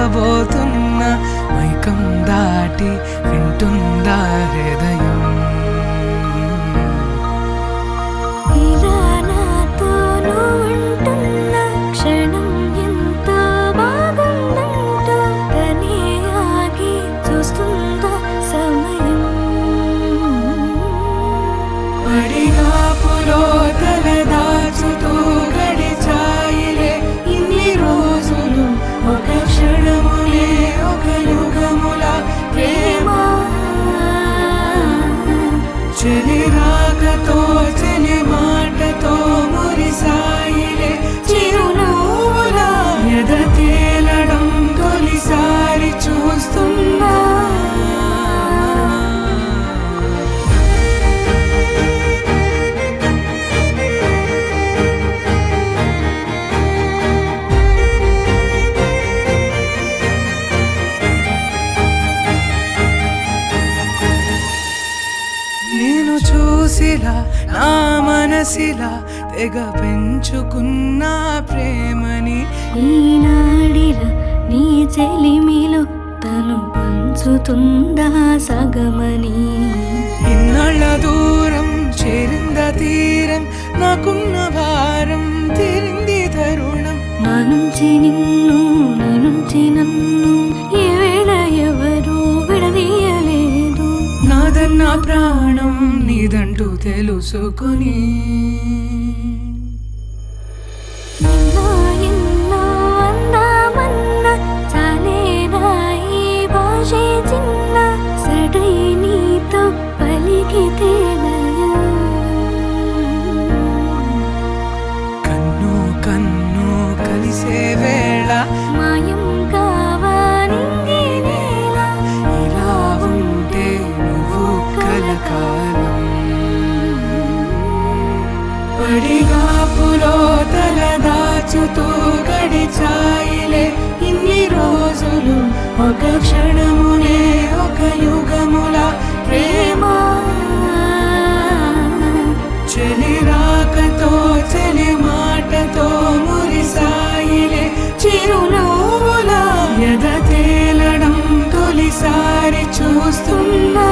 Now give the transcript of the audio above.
రాబోతున్నా మైకం దాటి వింటుందా హృదయం ఇలా నాతో నువ్వుంటున్న క్షణం ఎంతో బాగుందంటూ తనే ఆగి చూస్తుందా సమయం పడిగాపులో తల దాచుతూ గడిచాయిలే ఇన్ని రోజులు ఒక క్షణములే ఒక యుగముల ప్రేమ చెలి రాకతో చెలి మాటతో మురిసాయిలే చిరునవ్వుల ఎద తేలడం తొలిసారి చూస్తున్నా నేను చూసిలా నా మనసిలా తెగ పెంచుకున్న ప్రేమని ఈనాడిల నీ చెలిమిలో తను పంచుతుందా సగమని ఇన్నాళ్ళ దూరం చేరింద తీరం నాకున్న భారం తీరింది తరుణం నా నుంచి నిన్ను నీ నుంచి నన్ను ఏ వేళ ఎవరు విడదీయలేదు నాదన్న ప్రాణం నీదంటూ తెలుసుకొని ఎన్నో ఎన్నో అందామన్న చాలేనా ఈ భాషే చిన్న సడై నీతో పలికితే నయనం. కన్ను కన్ను కలిసే వేళ మాయం కావాలింది నేల ఇలా ఉంటే నువ్వు కలకాలం పడిగాపులో తల దాచుతూ గడిచాయిలే ఇన్ని రోజులు ఒక క్షణమునే ఒక యుగముల ప్రేమ చెలి రాకతో చెలి మాటతో మురిసాయిలే చిరునవ్వుల ఎద తేలడం తొలిసారి చూస్తున్నా